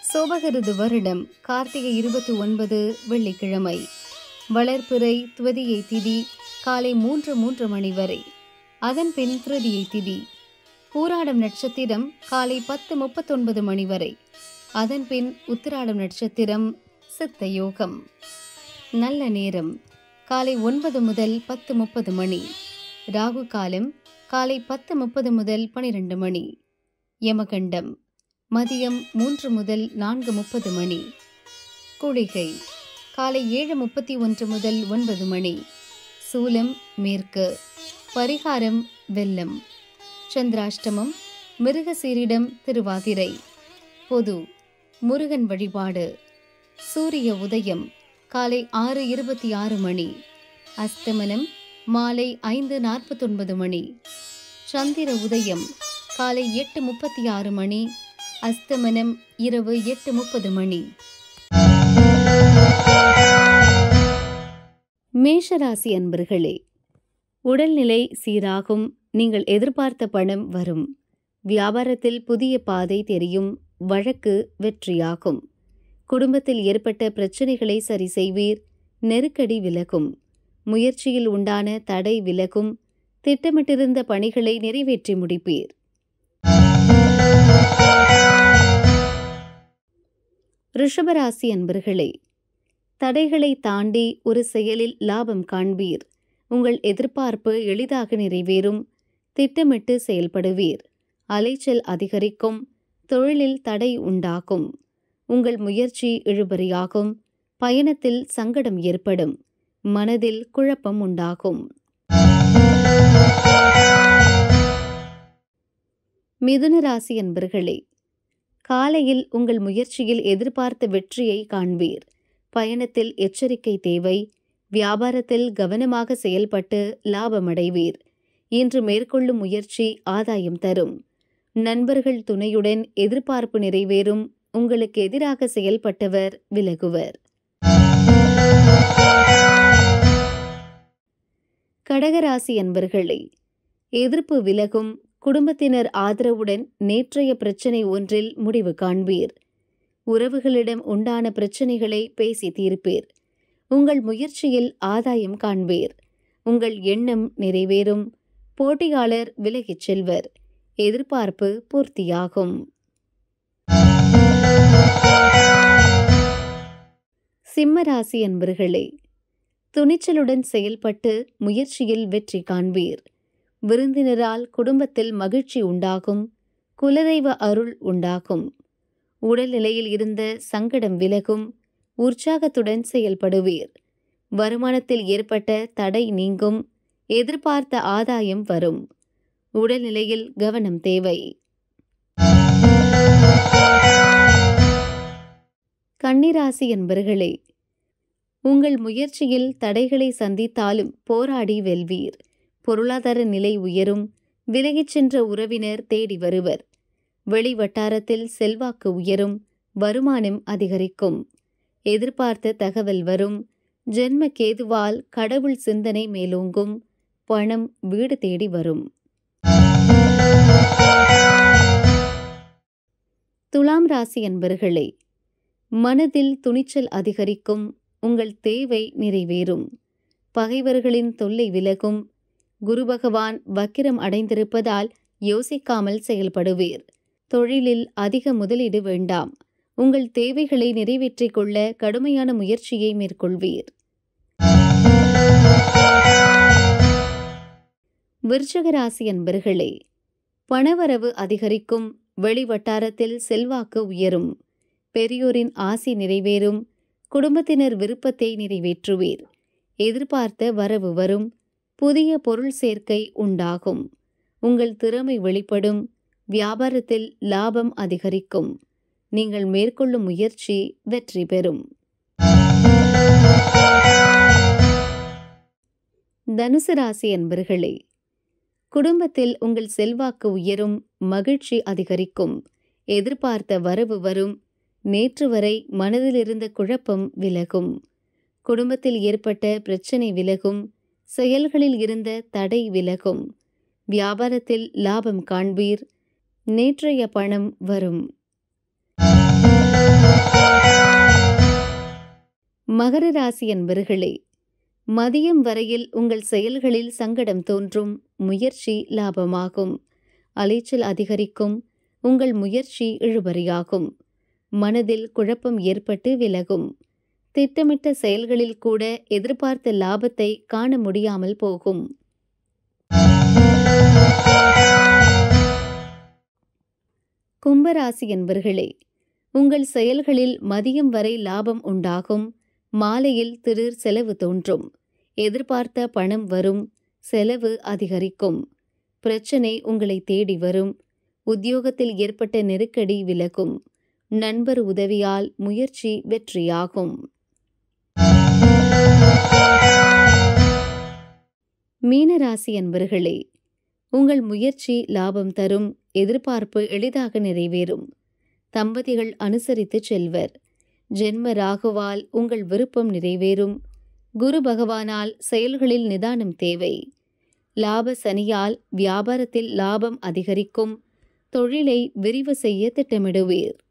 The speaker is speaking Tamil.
சோபகிருது வருடம் கார்த்திகை இருபத்தி ஒன்பது வெள்ளிக்கிழமை வளர்பிறை துவதியை திதி காலை மூன்று மூன்று மணி வரை அதன் பின் திருதியை திதி பூராடம் நட்சத்திரம் காலை பத்து முப்பத்தொன்பது மணி வரை அதன் பின் உத்திராடம் நட்சத்திரம் சித்த யோகம் நல்ல நேரம் காலை ஒன்பது முதல் பத்து முப்பது மணி ராகு காலம் காலை பத்து முப்பது முதல் பனிரெண்டு மணி யமகண்டம் மதியம் மூன்று முதல் நான்கு முப்பது மணி குளிகை காலை ஏழு முப்பத்தி ஒன்று முதல் ஒன்பது மணி சூலம் மேற்கு பரிகாரம் வெள்ளம் சந்திராஷ்டமம் மிருகசீரிடம் திருவாதிரை பொது முருகன் வழிபாடு சூரிய உதயம் காலை ஆறு இருபத்தி ஆறு மணி அஸ்தமனம் மாலை ஐந்து நாற்பத்தொன்பது மணி சந்திர உதயம் காலை எட்டு முப்பத்தி ஆறு மணி அஸ்தமனம் இரவு எட்டு முப்பது மணி மேஷராசி அன்பர்களே உடல்நிலை சீராகும் நீங்கள் எதிர்பார்த்த பணம் வரும் வியாபாரத்தில் புதிய பாதை தெரியும் வழக்கு வெற்றியாகும் குடும்பத்தில் ஏற்பட்ட பிரச்சனைகளை சரி செய்வீர் நெருக்கடி விலகும் முயற்சியில் உண்டான தடை விலகும் திட்டமிட்டிருந்த பணிகளை நிறைவேற்றி முடிப்பீர் ரிஷபராசி அன்பர்களே தடைகளை தாண்டி ஒரு செயலில் லாபம் காண்பீர் உங்கள் எதிர்பார்ப்பு எளிதாக நிறைவேறும் திட்டமிட்டு செயல்படுவீர் அலைச்சல் அதிகரிக்கும் தொழிலில் தடை உண்டாகும் உங்கள் முயற்சி இழுபறியாகும் பயணத்தில் சங்கடம் ஏற்படும் மனதில் குழப்பம் உண்டாகும் மிதுன ராசி அன்பர்களே காலையில் உங்கள் முயற்சியில் எதிர்பார்த்த வெற்றியை காண்பீர் பயணத்தில் எச்சரிக்கை தேவை வியாபாரத்தில் கவனமாக செயல்பட்டு லாபமடைவீர் இன்று மேற்கொள்ளும் முயற்சி ஆதாயம் தரும் நண்பர்கள் துணையுடன் எதிர்பார்ப்பு நிறைவேறும் உங்களுக்கு எதிராக செயல்பட்டவர் விலகுவர் கடகராசி அன்பர்களே எதிர்ப்பு விலகும் குடும்பத்தினர் ஆதரவுடன் நேற்றைய பிரச்சனை ஒன்றில் முடிவு காண்பீர் உறவுகளிடம் உண்டான பிரச்சனைகளை பேசி தீர்ப்பீர் உங்கள் முயற்சியில் ஆதாயம் காண்பீர் உங்கள் எண்ணம் நிறைவேறும் போட்டியாளர் விலகிச் செல்வர் எதிர்பார்ப்பு பூர்த்தியாகும் சிம்மராசி அன்பர்களே துணிச்சலுடன் செயல்பட்டு முயற்சியில் வெற்றி காண்பீர் விருந்தினரால் குடும்பத்தில் மகிழ்ச்சி உண்டாகும் குலதெய்வ அருள் உண்டாகும் உடல்நிலையில் இருந்த சங்கடம் விலகும் உற்சாகத்துடன் செயல்படுவீர் வருமானத்தில் ஏற்பட்ட தடை நீங்கும் எதிர்பார்த்த ஆதாயம் வரும் உடல்நிலையில் கவனம் தேவை கன்னிராசி என்பர்களே உங்கள் முயற்சியில் தடைகளை சந்தித்தாலும் போராடி வெல்வீர் பொருளாதார நிலை உயரும் விலகிச் சென்ற உறவினர் தேடி வருவர் வெளி வட்டாரத்தில் செல்வாக்கு உயரும் வருமானம் அதிகரிக்கும் எதிர்பார்த்த தகவல் வரும் ஜென்ம கேதுவால் கடவுள் சிந்தனை மேலோங்கும் பணம் வீடு தேடி வரும் துலாம் ராசி அன்பர்களே மனதில் துணிச்சல் அதிகரிக்கும் உங்கள் தேவை நிறைவேறும் பகைவர்களின் தொல்லை விலகும் குரு பகவான் வக்கிரம் அடைந்திருப்பதால் யோசிக்காமல் செயல்படுவீர் தொழிலில் அதிக முதலீடு வேண்டாம் உங்கள் தேவைகளை நிறைவேற்றிக் கொள்ள கடுமையான முயற்சியை மேற்கொள்வீர் விருச்சக ராசி அன்பர்களே பணவரவு அதிகரிக்கும் வெளிவட்டாரத்தில் செல்வாக்கு உயரும் பெரியோரின் ஆசி நிறைவேறும் குடும்பத்தினர் விருப்பத்தை நிறைவேற்றுவீர் எதிர்பார்த்த வரவு வரும் புதிய பொருள் சேர்க்கை உண்டாகும் உங்கள் திறமை வெளிப்படும் வியாபாரத்தில் லாபம் அதிகரிக்கும் நீங்கள் மேற்கொள்ளும் முயற்சி வெற்றி பெறும் தனுசு ராசி அன்பர்களே குடும்பத்தில் உங்கள் செல்வாக்கு உயரும் மகிழ்ச்சி அதிகரிக்கும் எதிர்பார்த்த வரவு வரும் நேற்று வரை மனதில் இருந்த குழப்பம் விலகும் குடும்பத்தில் ஏற்பட்ட பிரச்சனை விலகும் செயல்களில் இருந்த தடை விலகும் வியாபாரத்தில் லாபம் காண்பீர் நேற்றைய பணம் வரும் மகர ராசி அன்பர்களே மதியம் வரையில் உங்கள் செயல்களில் சங்கடம் தோன்றும் முயற்சி லாபமாகும் அலைச்சல் அதிகரிக்கும் உங்கள் முயற்சி இழுபறியாகும் மனதில் குழப்பம் ஏற்பட்டு விலகும் திட்டமிட்ட செயல்களில் கூட எதிர்பார்த்த லாபத்தை காண முடியாமல் போகும் கும்பராசி என்பர்களே உங்கள் செயல்களில் மதியம் வரை லாபம் உண்டாகும் மாலையில் திடீர் செலவு தோன்றும் எதிர்பார்த்த பணம் வரும் செலவு அதிகரிக்கும் பிரச்சனை உங்களை தேடி வரும் உத்தியோகத்தில் ஏற்பட்ட நெருக்கடி விலகும் நண்பர் உதவியால் முயற்சி வெற்றியாகும் மீனராசி அன்பர்களே உங்கள் முயற்சி லாபம் தரும் எதிர்பார்ப்பு எளிதாக நிறைவேறும் தம்பதிகள் அனுசரித்து செல்வர் ஜென்ம ராகுவால் உங்கள் விருப்பம் நிறைவேறும் குரு பகவானால் செயல்களில் நிதானம் தேவை லாப சனியால் வியாபாரத்தில் லாபம் அதிகரிக்கும் தொழிலை விரிவு செய்ய திட்டமிடுவீர்